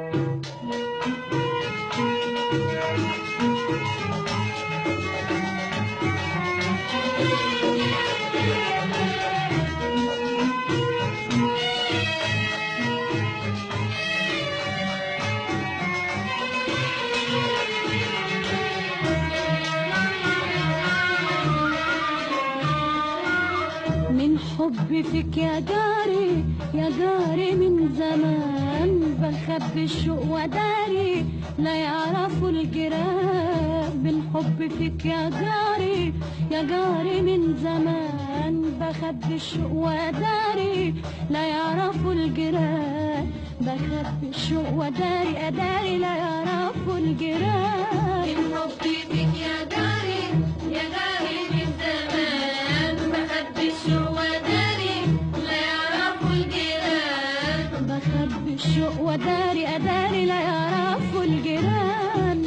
من حبي فيك يا جاري يا جاري من زمان بخبي الشوق وداري لا يعرفوا الجيران من حبي فيك يا جاري يا جاري من زمان بخبي الشوق وداري لا يعرفوا الجيران بخبي الشوق وداري أداري لا يعرفوا الجيران من حبي فيك يا جاري يا جاري من زمان بخبي الشوق وداري لا يعرفوا الجيران بخبي الشوق وداري أداري لا يعرفوا الجيران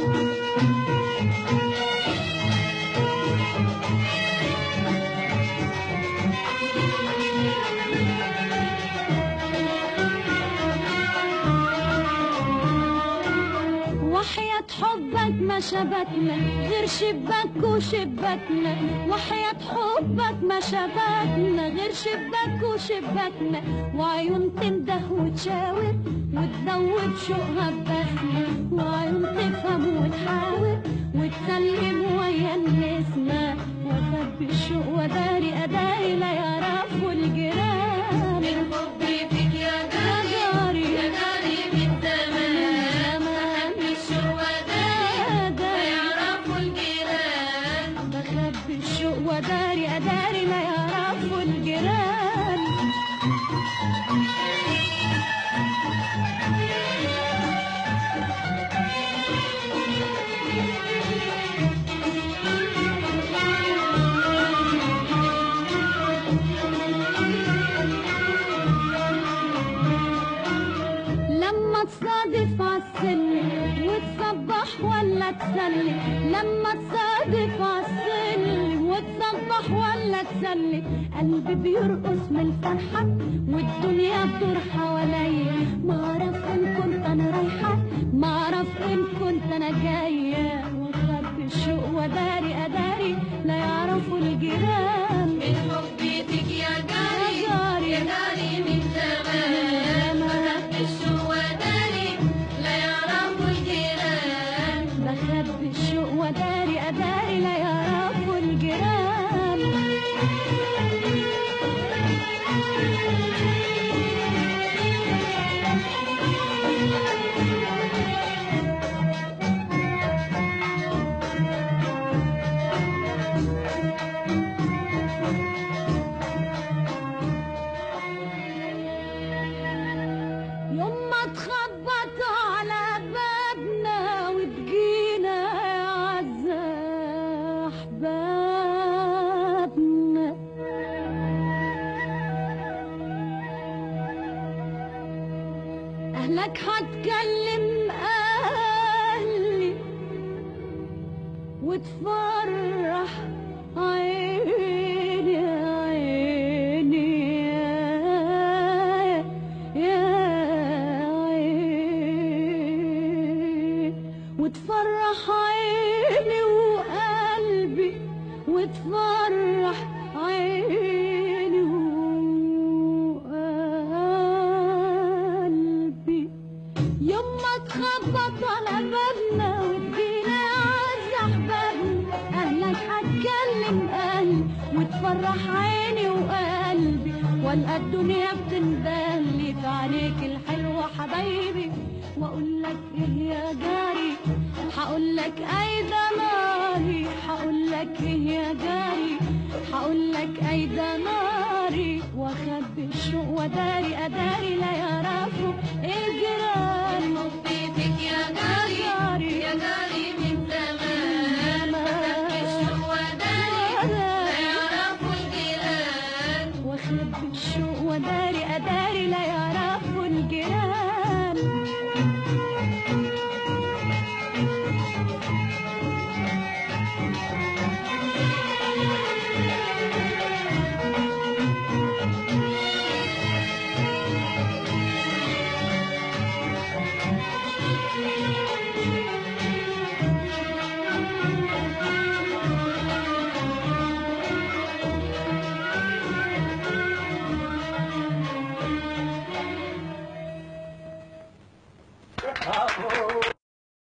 وحياة حبك ما شبكنا غير شباك وشباكنا وحياة حبك ما شبكنا غير شباك وشباكنا وعيون تنده وتشاور وتدوب شوقها ببسمة وعيون تفهم وتحاور وتسلم ويا النسمة وخبي الشوق وداري أداري لا يعرفوا الجيران من حبي فيك يا جاري يا جاري من زمان بخبي الشوق وداري لا يعرفوا الجيران بخبي الشوق وداري أداري لا يعرفوا الجيران لما تصادف عالسلم وتصبح ولا تسلي لما تصادف عالسلم وتصبح ولا تسلي قلبي بيرقص من الفرحة والدنيا بتدور حواليا ما اعرف ان كنت انا رايحة ما اعرف ان كنت انا جاية واخبي الشوق وداري اداري لا يعرفوا الجيران من حبي فيك يا جاري يا جاري. يا جاري من زمان بخبي الشوق وداري لا يعرفوا الجيران بخبي الشوق وداري أداري لا يعرفوا الجيران يوم ما تخبطوا على بابنا وتجينا يا عزة أحبابنا أهلك هتكلم أهلي وتفرح عيني عيني يا يا عيني وتفرح عيني وقلبي وتفرح عيني وقلبي يوم ما تخبط على بابنا وتجينا عز احبابنا اهلك هتكلم قلبي وتفرح عيني وقلبي والقى الدنيا بتندهلي في عينيك الحلوه حبايبي واقول لك ايه يا جاري هقول لك ايدا ناري هقول لك ايه يا جاري هقول لك ايدا ناري واخبي الشوق وداري اداري لا يعرفوا الجيران من حبي فيك يا جاري يا جاري من زمان بخبي الشوق وداري لا يعرفوا الجيران واخبي الشوق وداري اداري لا يعرفوا الجيران